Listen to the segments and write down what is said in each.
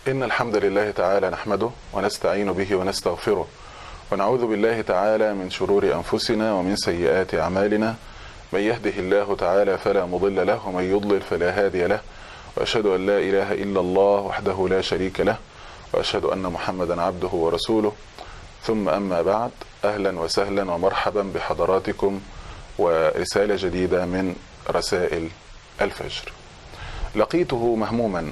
إن الحمد لله تعالى نحمده ونستعين به ونستغفره ونعوذ بالله تعالى من شرور أنفسنا ومن سيئات أعمالنا من يهده الله تعالى فلا مضل له ومن يضلل فلا هادي له وأشهد أن لا إله إلا الله وحده لا شريك له وأشهد أن محمدا عبده ورسوله ثم أما بعد أهلا وسهلا ومرحبا بحضراتكم ورسالة جديدة من رسائل الفجر لقيته مهموما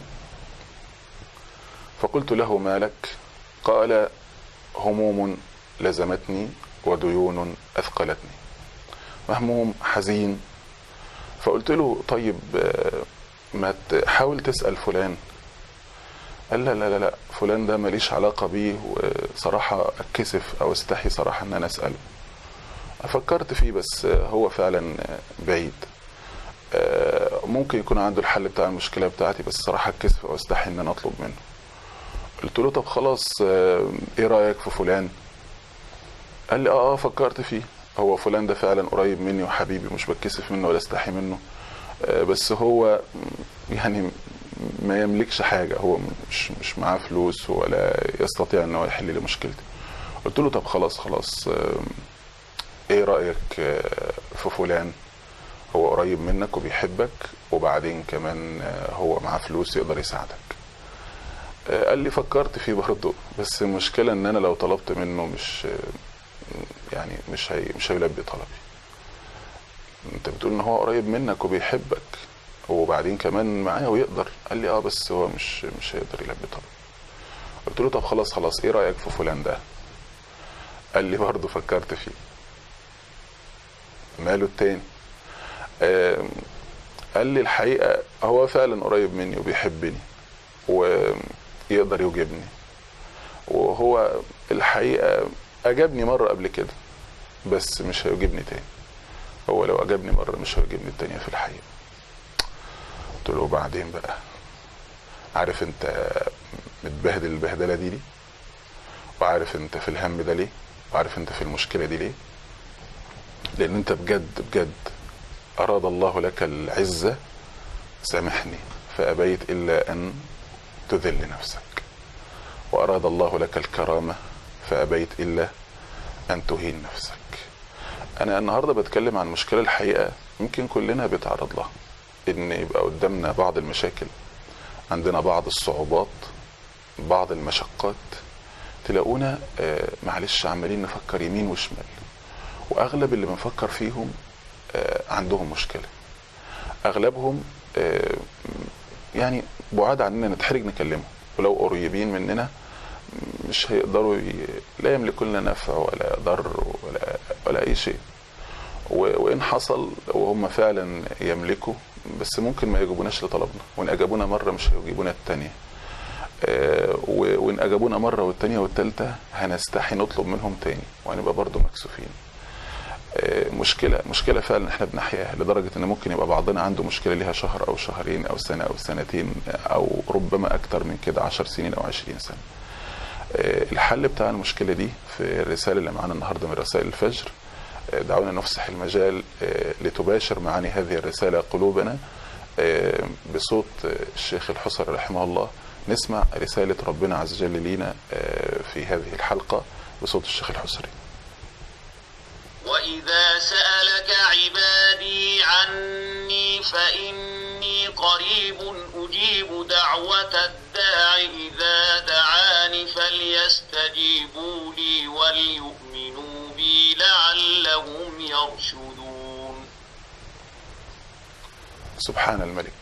فقلت له ما لك قال هموم لزمتني وديون أثقلتني مهموم حزين فقلت له طيب ما تحاول تسأل فلان قال لا لا لا لا فلان ده ماليش علاقة بيه وصراحة أتكسف أو استحي صراحة إن أنا أسأله فكرت فيه بس هو فعلا بعيد ممكن يكون عنده الحل بتاع المشكلة بتاعتي بس صراحة أتكسف أو استحي إن أنا أطلب منه قلت له طب خلاص إيه رأيك في فلان قال لي آه آه فكرت فيه هو فلان ده فعلا قريب مني وحبيبي مش بتكسف منه ولا استحي منه بس هو يعني ما يملكش حاجة هو مش مش معاه فلوس ولا يستطيع ان هو يحل لي مشكلتي قلت له طب خلاص خلاص ايه رأيك في فلان هو قريب منك وبيحبك وبعدين كمان هو معاه فلوس يقدر يساعدك قال لي فكرت فيه برضه بس المشكلة ان انا لو طلبت منه مش يعني مش هي مش هيلبي طلبي انت بتقول ان هو قريب منك وبيحبك وبعدين كمان معايا ويقدر قال لي اه بس هو مش مش هيقدر يلبي طلبي قلت له طب خلاص خلاص ايه رايك في فلان ده قال لي برضه فكرت فيه ماله التاني آه قال لي الحقيقه هو فعلا قريب مني وبيحبني ويقدر يوجبني وهو الحقيقه اجابني مره قبل كده بس مش هيجيبني تاني هو لو اجابني مره مش هيجيبني التانيه في الحقيقه قلت له بعدين بقى عارف انت متبهدل البهدله دي ليه وعارف انت في الهم ده ليه وعارف انت في المشكله دي ليه لان انت بجد بجد اراد الله لك العزه سامحني فابيت الا ان تذل نفسك واراد الله لك الكرامه فابيت الا ان تهين نفسك انا النهارده بتكلم عن مشكله الحقيقه يمكن كلنا بيتعرض لها ان يبقى قدامنا بعض المشاكل عندنا بعض الصعوبات بعض المشقات تلاقونا آه معلش عمالين نفكر يمين وشمال واغلب اللي بنفكر فيهم آه عندهم مشكله اغلبهم آه يعني بعاد عننا نتحرج نكلمهم ولو قريبين مننا مش هيقدروا ي... لا يملكوا لنا نفع ولا ضر ولا ولا اي شيء وان حصل وهم فعلا يملكوا بس ممكن ما يجيبوناش لطلبنا وان اجابونا مره مش هيجيبونا الثانيه وان اجابونا مره والثانيه والثالثه هنستحي نطلب منهم تاني وهنبقى برضو مكسوفين مشكله مشكله فعلا احنا بنحياها لدرجه ان ممكن يبقى بعضنا عنده مشكله ليها شهر او شهرين او سنه او سنتين او ربما اكتر من كده عشر سنين او عشرين سنه الحل بتاع المشكله دي في الرساله اللي معانا النهارده من رسائل الفجر دعونا نفسح المجال لتباشر معاني هذه الرسالة قلوبنا بصوت الشيخ الحصري رحمه الله نسمع رسالة ربنا عز وجل لينا في هذه الحلقة بصوت الشيخ الحصري وإذا سألك عبادي عني فإني قريب أجيب دعوة الداع إذا دعاني فليستجيبوا لي وليؤمنوا بي لعلهم يرشدون سبحان الملك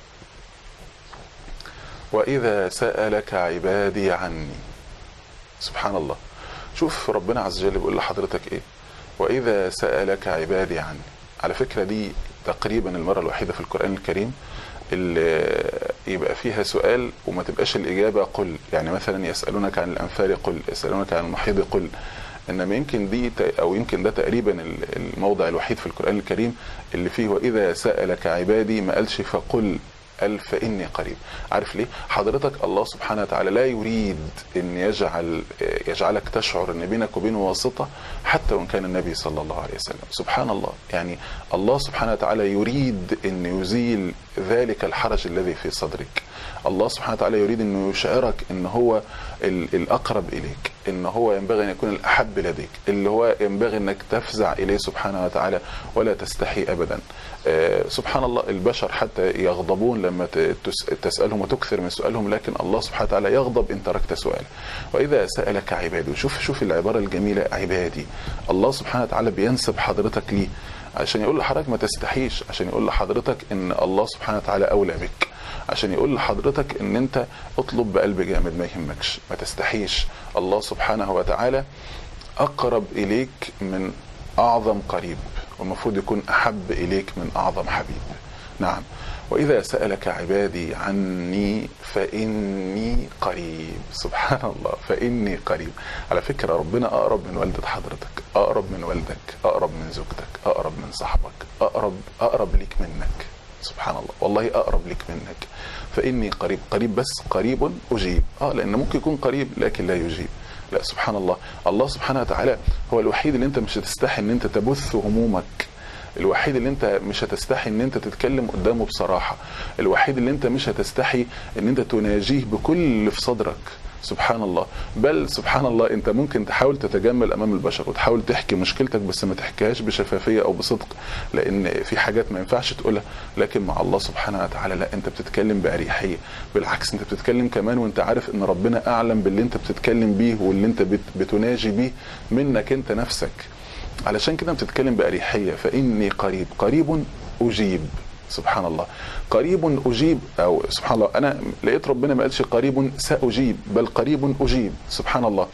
وإذا سألك عبادي عني سبحان الله شوف ربنا عز وجل بيقول لحضرتك إيه وإذا سألك عبادي عني على فكرة دي تقريبا المرة الوحيدة في القرآن الكريم اللي يبقى فيها سؤال وما تبقاش الإجابة قل يعني مثلا يسألونك عن الأنفال قل يسألونك عن المحيض قل انما يمكن دي او يمكن ده تقريبا الموضع الوحيد في القران الكريم اللي فيه واذا سالك عبادي ما قالش فقل قال فاني قريب عارف ليه حضرتك الله سبحانه وتعالى لا يريد ان يجعل يجعلك تشعر ان بينك وبينه واسطه حتى وان كان النبي صلى الله عليه وسلم سبحان الله يعني الله سبحانه وتعالى يريد ان يزيل ذلك الحرج الذي في صدرك الله سبحانه وتعالى يريد انه يشعرك ان هو الاقرب اليك ان هو ينبغي ان يكون الاحب لديك اللي هو ينبغي انك تفزع اليه سبحانه وتعالى ولا تستحي ابدا آه سبحان الله البشر حتى يغضبون لما تسالهم وتكثر من سؤالهم لكن الله سبحانه وتعالى يغضب ان تركت سؤال واذا سالك عبادي شوف شوف العباره الجميله عبادي الله سبحانه وتعالى بينسب حضرتك ليه عشان يقول لحضرتك ما تستحيش عشان يقول لحضرتك ان الله سبحانه وتعالى اولى بك عشان يقول لحضرتك ان انت اطلب بقلب جامد ما يهمكش ما تستحيش الله سبحانه وتعالى اقرب اليك من اعظم قريب والمفروض يكون احب اليك من اعظم حبيب نعم واذا سالك عبادي عني فاني قريب سبحان الله فاني قريب على فكره ربنا اقرب من والده حضرتك اقرب من والدك اقرب من زوجتك اقرب من صاحبك اقرب اقرب ليك منك سبحان الله والله اقرب لك منك فاني قريب قريب بس قريب اجيب اه لان ممكن يكون قريب لكن لا يجيب لا سبحان الله الله سبحانه وتعالى هو الوحيد اللي انت مش هتستحي ان انت تبث همومك الوحيد اللي انت مش هتستحي ان انت تتكلم قدامه بصراحه الوحيد اللي انت مش هتستحي ان انت تناجيه بكل اللي في صدرك سبحان الله بل سبحان الله انت ممكن تحاول تتجمل امام البشر وتحاول تحكي مشكلتك بس ما تحكيهاش بشفافيه او بصدق لان في حاجات ما ينفعش تقولها لكن مع الله سبحانه وتعالى لا انت بتتكلم باريحيه بالعكس انت بتتكلم كمان وانت عارف ان ربنا اعلم باللي انت بتتكلم بيه واللي انت بتناجي بيه منك انت نفسك علشان كده بتتكلم باريحيه فاني قريب قريب اجيب سبحان الله قريب اجيب او سبحان الله انا لقيت ربنا ما قالش قريب ساجيب بل قريب اجيب سبحان الله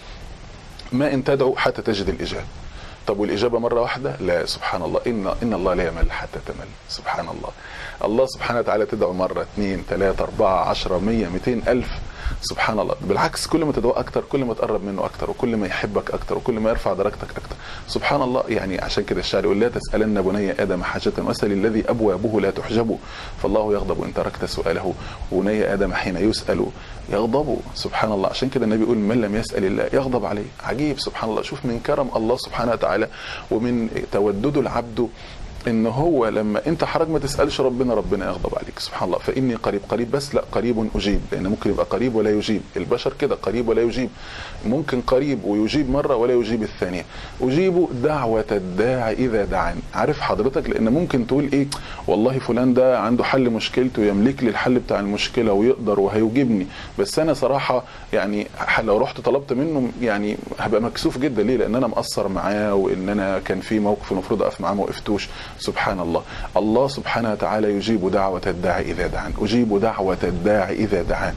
ما ان تدعو حتى تجد الاجابه طب والاجابه مره واحده لا سبحان الله ان ان الله لا يمل حتى تمل سبحان الله الله سبحانه وتعالى تدعو مره اثنين ثلاثه اربعه عشرة مية ميتين الف سبحان الله بالعكس كل ما تدعو اكتر كل ما تقرب منه اكتر وكل ما يحبك اكتر وكل ما يرفع درجتك اكتر سبحان الله يعني عشان كده الشاعر يقول لا تسالن بني ادم حاجه واسال الذي ابوابه لا تحجب فالله يغضب ان تركت سؤاله بني ادم حين يسال يغضب سبحان الله عشان كده النبي يقول من لم يسال الله يغضب عليه عجيب سبحان الله شوف من كرم الله سبحانه وتعالى ومن تودده العبد ان هو لما انت حضرتك ما تسالش ربنا ربنا يغضب عليك سبحان الله فاني قريب قريب بس لا قريب اجيب لان ممكن يبقى قريب ولا يجيب البشر كده قريب ولا يجيب ممكن قريب ويجيب مره ولا يجيب الثانيه اجيب دعوه الداعي اذا دعان عارف حضرتك لان ممكن تقول ايه والله فلان ده عنده حل مشكلته يملك لي الحل بتاع المشكله ويقدر وهيجيبني بس انا صراحه يعني لو رحت طلبت منه يعني هبقى مكسوف جدا ليه لان انا مقصر معاه وان انا كان في موقف المفروض اقف معاه ما وقفتوش سبحان الله الله سبحانه وتعالى يجيب دعوة الداعي إذا دعان أجيب دعوة الداعي إذا دعان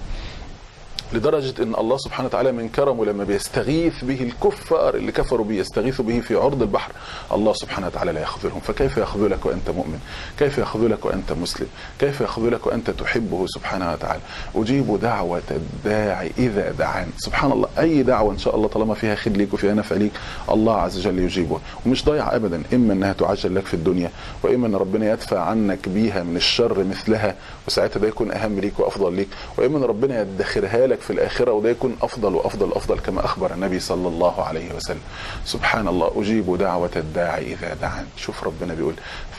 لدرجة ان الله سبحانه وتعالى من كرمه لما بيستغيث به الكفار اللي كفروا به يستغيثوا به في عرض البحر الله سبحانه وتعالى لا يخذلهم فكيف يخذلك وانت مؤمن كيف يخذلك وانت مسلم كيف يخذلك وانت تحبه سبحانه وتعالى اجيب دعوة الداعي اذا دعان سبحان الله اي دعوة ان شاء الله طالما فيها خير ليك وفيها نفع ليك الله عز وجل يجيبها ومش ضايع ابدا اما انها تعجل لك في الدنيا واما ان ربنا يدفع عنك بيها من الشر مثلها وساعتها ده يكون اهم ليك وافضل ليك واما ان ربنا يدخرها لك في الآخرة وده يكون أفضل وأفضل أفضل كما أخبر النبي صلى الله عليه وسلم سبحان الله أجيب دعوة الداعي إذا دعان شوف ربنا بيقول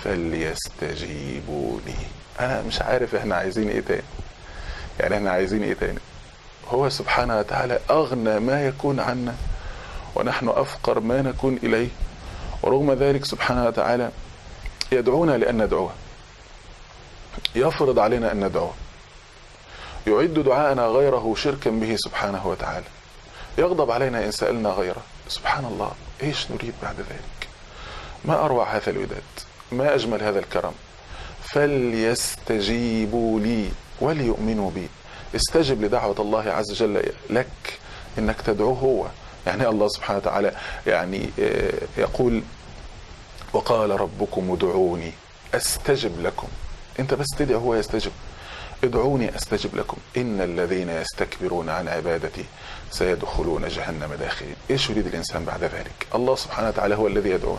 فليستجيبوا لي أنا مش عارف إحنا عايزين إيه تاني يعني إحنا عايزين إيه تاني هو سبحانه وتعالى أغنى ما يكون عنا ونحن أفقر ما نكون إليه ورغم ذلك سبحانه وتعالى يدعونا لأن ندعوه يفرض علينا أن ندعوه يعد دعاءنا غيره شركا به سبحانه وتعالى يغضب علينا إن سألنا غيره سبحان الله إيش نريد بعد ذلك ما أروع هذا الوداد ما أجمل هذا الكرم فليستجيبوا لي وليؤمنوا بي استجب لدعوة الله عز وجل لك إنك تدعوه هو يعني الله سبحانه وتعالى يعني يقول وقال ربكم ادعوني استجب لكم انت بس تدعي هو يستجب ادعوني استجب لكم ان الذين يستكبرون عن عبادتي سيدخلون جهنم داخلين ايش يريد الانسان بعد ذلك الله سبحانه وتعالى هو الذي يدعون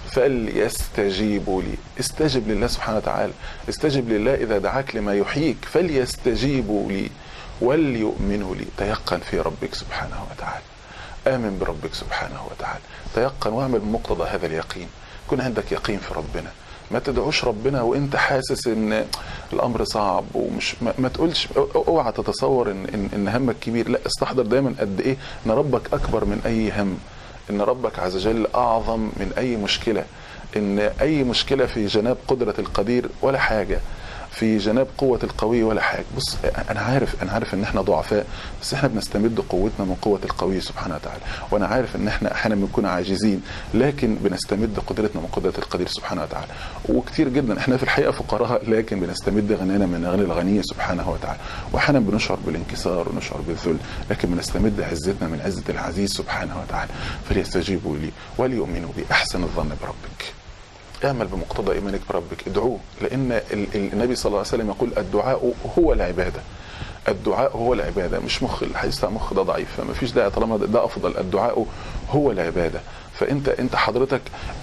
فليستجيبوا لي استجب لله سبحانه وتعالى استجب لله اذا دعاك لما يحييك فليستجيبوا لي وليؤمنوا لي تيقن في ربك سبحانه وتعالى آمن بربك سبحانه وتعالى تيقن واعمل بمقتضى هذا اليقين يكون عندك يقين في ربنا ما تدعوش ربنا وانت حاسس ان الامر صعب ومش ما, ما تقولش اوعى تتصور ان, ان ان همك كبير لا استحضر دايما قد ايه ان ربك اكبر من اي هم ان ربك عز وجل اعظم من اي مشكله ان اي مشكله في جناب قدره القدير ولا حاجه في جناب قوة القوي ولا حاجة بص أنا عارف أنا عارف إن إحنا ضعفاء بس إحنا بنستمد قوتنا من قوة القوي سبحانه وتعالى وأنا عارف إن إحنا أحيانا بنكون عاجزين لكن بنستمد قدرتنا من قدرة القدير سبحانه وتعالى وكتير جدا إحنا في الحقيقة فقراء لكن بنستمد غنانا من غنى الغني سبحانه وتعالى وأحيانا بنشعر بالانكسار ونشعر بالذل لكن بنستمد عزتنا من عزة العزيز سبحانه وتعالى فليستجيبوا لي وليؤمنوا بي أحسن الظن بربك اعمل بمقتضى ايمانك بربك ادعوه لان النبي صلى الله عليه وسلم يقول الدعاء هو العباده الدعاء هو العباده مش مخ الحديث بتاع مخ ده ضعيف فما فيش داعي طالما ده افضل الدعاء هو العباده فانت انت حضرتك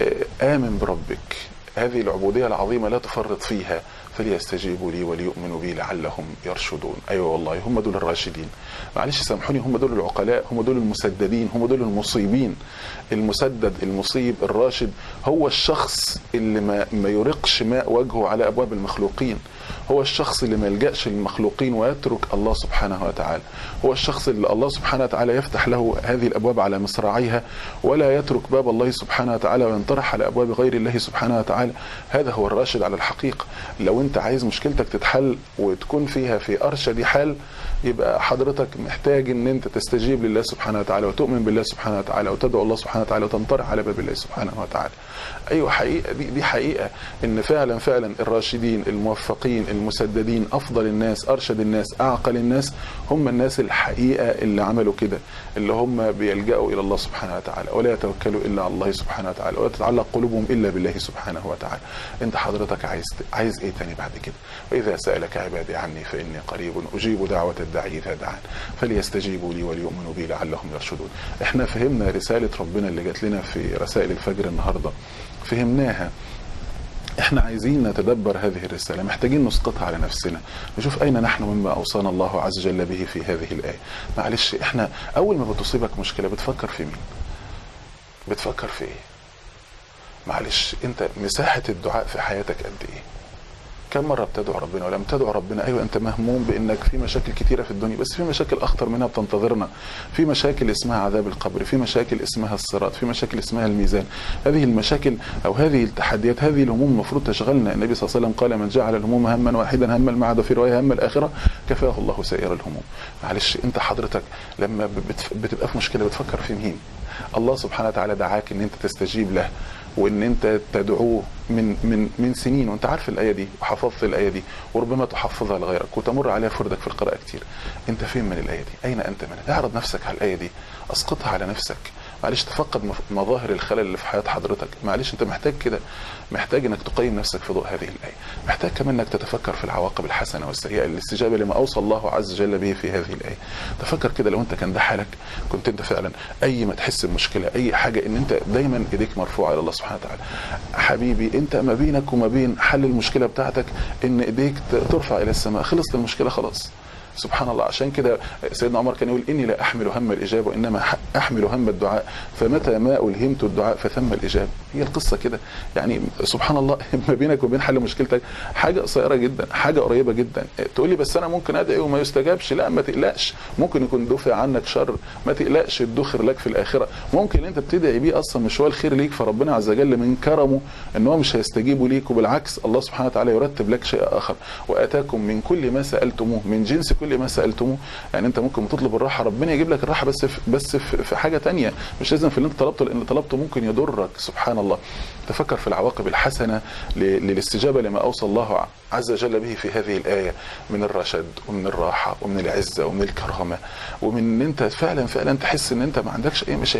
امن بربك هذه العبوديه العظيمه لا تفرط فيها فليستجيبوا لي وليؤمنوا بي لعلهم يرشدون ايوه والله هم دول الراشدين معلش سامحوني هم دول العقلاء هم دول المسددين هم دول المصيبين المسدد المصيب الراشد هو الشخص اللي ما, ما يرقش ماء وجهه على ابواب المخلوقين هو الشخص اللي ما يلجاش للمخلوقين ويترك الله سبحانه وتعالى هو الشخص اللي الله سبحانه وتعالى يفتح له هذه الابواب على مصراعيها ولا يترك باب الله سبحانه وتعالى وينطرح على ابواب غير الله سبحانه وتعالى هذا هو الراشد على الحقيقه لو انت عايز مشكلتك تتحل وتكون فيها في ارشد حال يبقى حضرتك محتاج ان انت تستجيب لله سبحانه وتعالى وتؤمن بالله سبحانه وتعالى وتدعو الله سبحانه وتعالى وتنطرح على باب الله سبحانه وتعالى ايوه حقيقه دي, دي حقيقه ان فعلا فعلا الراشدين الموفقين المسددين افضل الناس ارشد الناس اعقل الناس هم الناس الحقيقه اللي عملوا كده اللي هم بيلجأوا الى الله سبحانه وتعالى ولا يتوكلوا الا على الله سبحانه وتعالى ولا تتعلق قلوبهم الا بالله سبحانه وتعالى انت حضرتك عايز عايز ايه تاني بعد كده واذا سالك عبادي عني فاني قريب اجيب دعوه الداعي اذا دعان فليستجيبوا لي وليؤمنوا بي لعلهم يرشدون احنا فهمنا رساله ربنا اللي جات لنا في رسائل الفجر النهارده فهمناها احنا عايزين نتدبر هذه الرساله محتاجين نسقطها على نفسنا نشوف اين نحن مما اوصانا الله عز وجل به في هذه الايه معلش احنا اول ما بتصيبك مشكله بتفكر في مين بتفكر في ايه معلش انت مساحه الدعاء في حياتك قد ايه كم مرة بتدعو ربنا ولم تدعو ربنا أيوة أنت مهموم بأنك في مشاكل كتيرة في الدنيا بس في مشاكل أخطر منها بتنتظرنا في مشاكل اسمها عذاب القبر في مشاكل اسمها الصراط في مشاكل اسمها الميزان هذه المشاكل أو هذه التحديات هذه الهموم المفروض تشغلنا النبي صلى الله عليه وسلم قال من جعل الهموم هما واحدا هم المعاد في رواية هم الآخرة كفاه الله سائر الهموم معلش أنت حضرتك لما بتبقى في مشكلة بتفكر في مين الله سبحانه وتعالى دعاك ان انت تستجيب له وان انت تدعوه من من من سنين وانت عارف الايه دي وحفظت الايه دي وربما تحفظها لغيرك وتمر عليها فردك في القراءه كتير انت فين من الايه دي اين انت منها اعرض نفسك على الايه دي اسقطها على نفسك معلش تفقد مظاهر الخلل اللي في حياه حضرتك معلش انت محتاج كده محتاج انك تقيم نفسك في ضوء هذه الايه محتاج كمان انك تتفكر في العواقب الحسنه والسيئه الاستجابه لما اوصى الله عز وجل به في هذه الايه تفكر كده لو انت كان ده حالك كنت انت فعلا اي ما تحس بمشكله اي حاجه ان انت دايما ايديك مرفوعه الى الله سبحانه وتعالى حبيبي انت ما بينك وما بين حل المشكله بتاعتك ان ايديك ترفع الى السماء خلصت المشكله خلاص سبحان الله عشان كده سيدنا عمر كان يقول اني لا احمل هم الاجابه وانما احمل هم الدعاء فمتى ما الهمت الدعاء فثم الاجابه هي القصه كده يعني سبحان الله ما بينك وبين حل مشكلتك حاجه قصيره جدا حاجه قريبه جدا تقول لي بس انا ممكن ادعي وما يستجابش لا ما تقلقش ممكن يكون دفع عنك شر ما تقلقش الدخر لك في الاخره ممكن انت بتدعي بيه اصلا مش هو الخير ليك فربنا عز وجل من كرمه ان هو مش هيستجيب ليك وبالعكس الله سبحانه وتعالى يرتب لك شيء اخر واتاكم من كل ما سالتموه من جنس كل ما سالتموه يعني انت ممكن تطلب الراحه ربنا يجيب لك الراحه بس في بس في, في حاجه تانية مش لازم في اللي انت طلبته لان طلبته ممكن يضرك سبحان الله تفكر في العواقب الحسنه للاستجابه لما اوصى الله عز وجل به في هذه الايه من الرشد ومن الراحه ومن العزه ومن الكرامه ومن ان انت فعلا فعلا تحس ان انت ما عندكش اي مشاكل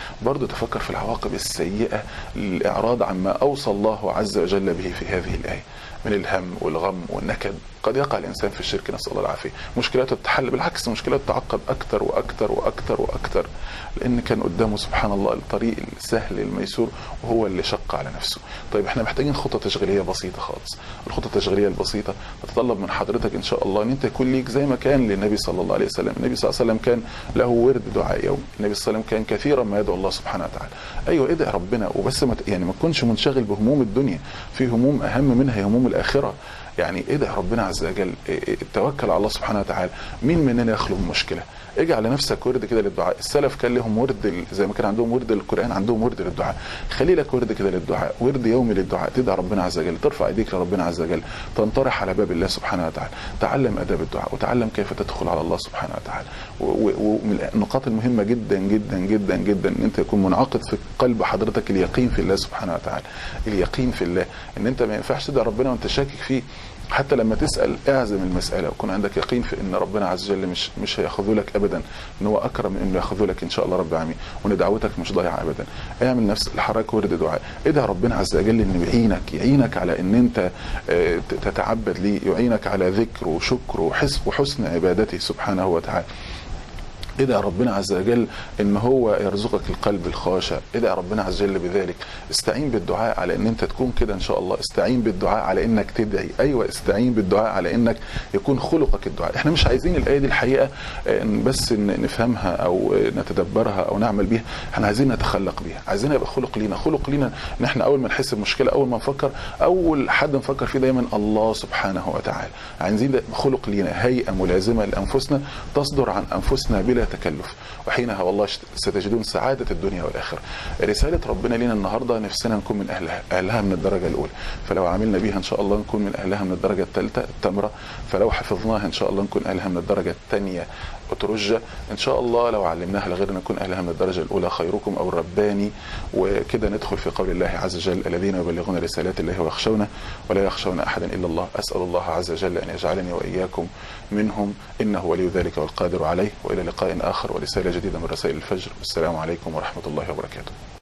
برضه تفكر في العواقب السيئه للاعراض عما اوصى الله عز وجل به في هذه الايه من الهم والغم والنكد قد يقع الانسان في الشرك نسال الله العافيه مشكلاته تتحل بالعكس مشكلاته تعقد اكثر واكثر واكثر واكثر لان كان قدامه سبحان الله الطريق السهل الميسور وهو اللي شق على نفسه طيب احنا محتاجين خطه تشغيليه بسيطه خالص الخطه التشغيليه البسيطه تتطلب من حضرتك ان شاء الله ان انت يكون ليك زي ما كان للنبي صلى الله عليه وسلم النبي صلى الله عليه وسلم كان له ورد دعاء يومي النبي صلى الله عليه وسلم كان كثيرا ما يدعو الله سبحانه وتعالى ايوه ادعي ربنا وبس ما ت- يعني ما تكونش منشغل بهموم الدنيا في هموم اهم منها هموم الاخره يعني ادعي ربنا عز وجل إيه إيه توكل على الله سبحانه وتعالى مين مننا يخلو من مشكله اجعل لنفسك ورد كده للدعاء السلف كان لهم ورد ال- زي ما كان عندهم ورد للقران عندهم ورد للدعاء خلي لك ورد كده للدعاء ورد يومي للدعاء تدعي ربنا عز وجل ترفع ايديك لربنا عز وجل تنطرح على باب الله سبحانه وتعالى تعلم اداب الدعاء وتعلم كيف تدخل على الله سبحانه وتعالى و- و- ومن النقاط المهمه جدا جدا جدا جدا ان انت يكون منعقد في قلب حضرتك اليقين في الله سبحانه وتعالى اليقين في الله ان انت ما ينفعش تدعي ربنا وانت شاكك فيه حتى لما تسال اعزم المساله ويكون عندك يقين في ان ربنا عز وجل مش مش هياخذه لك ابدا ان هو اكرم من انه ياخذه لك ان شاء الله رب العالمين وان دعوتك مش ضايعه ابدا اعمل نفس الحركه ورد دعاء ادعي ربنا عز وجل انه يعينك يعينك على ان انت آه، ت- تتعبد ليه يعينك على ذكر وشكر وحس وحسن عبادته سبحانه وتعالى ادعي ربنا عز وجل ان هو يرزقك القلب الخاشع ادعي ربنا عز وجل بذلك استعين بالدعاء على ان انت تكون كده ان شاء الله استعين بالدعاء على انك تدعي ايوه استعين بالدعاء على انك يكون خلقك الدعاء احنا مش عايزين الايه دي الحقيقه آه، إن بس إن نفهمها او آه، نتدبرها او نعمل بيها احنا عايزين نتخلق بيها عايزين يبقى خلق لينا خلق لينا ان احنا اول ما نحس بمشكله اول ما نفكر اول حد نفكر فيه دايما الله سبحانه وتعالى عايزين ده خلق لينا هيئه ملازمه لانفسنا تصدر عن انفسنا بلا تكلف وحينها والله شت- ستجدون سعاده الدنيا والاخره رساله ربنا لنا النهارده نفسنا نكون من اهلها اهلها من الدرجه الاولى فلو عملنا بيها ان شاء الله نكون من اهلها من الدرجه الثالثه التمره فلو حفظناها ان شاء الله نكون اهلها من الدرجه الثانيه أترجة إن شاء الله لو علمناها لغيرنا نكون أهلها من الدرجة الأولى خيركم أو الرباني وكده ندخل في قول الله عز وجل الذين يبلغون رسالات الله ويخشونه ولا يخشون أحدا إلا الله أسأل الله عز وجل أن يجعلني وإياكم منهم إنه ولي ذلك والقادر عليه وإلى لقاء آخر ورسالة جديدة من رسائل الفجر والسلام عليكم ورحمة الله وبركاته